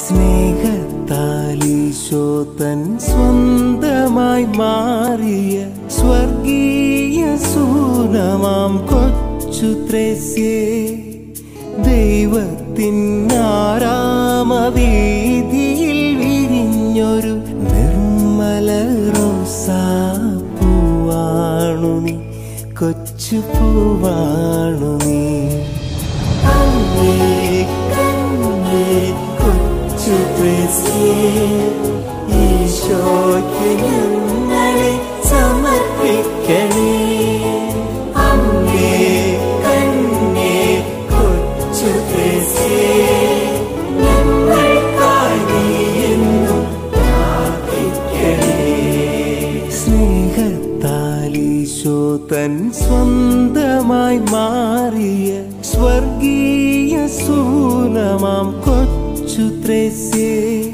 സ്നേഹത്താലീശോ തൻ സ്വന്തമായി മാറിയ സ്വർഗീയ സൂനമാം കൊച്ചു ത്രേസ്യേ ദൈവത്തിനാരാമവീതിയിൽ വിരിഞ്ഞൊരു നിർമ്മല റോസാപ്പൂവാണു നീ കൊച്ചു പൂവാണു നീ അങ്ങേ കണ്ണേ കൊച്ചു ത്രേസ്യേ ഈശോയ്ക്ക് ഞങ്ങളെ സമർപ്പിക്കണേ അമ്മേ കണ്ണേ കൊച്ചു ത്രേസ്യേ ഞങ്ങൾക്കായി നീ എന്നും പ്രാർത്ഥിക്കണേ സ്നേഹത്താലീശോ തൻ സ്വന്തമായി മാറിയ സ്വർഗീയ സൂനമാം കൊച്ചു ത്രേസ്യേ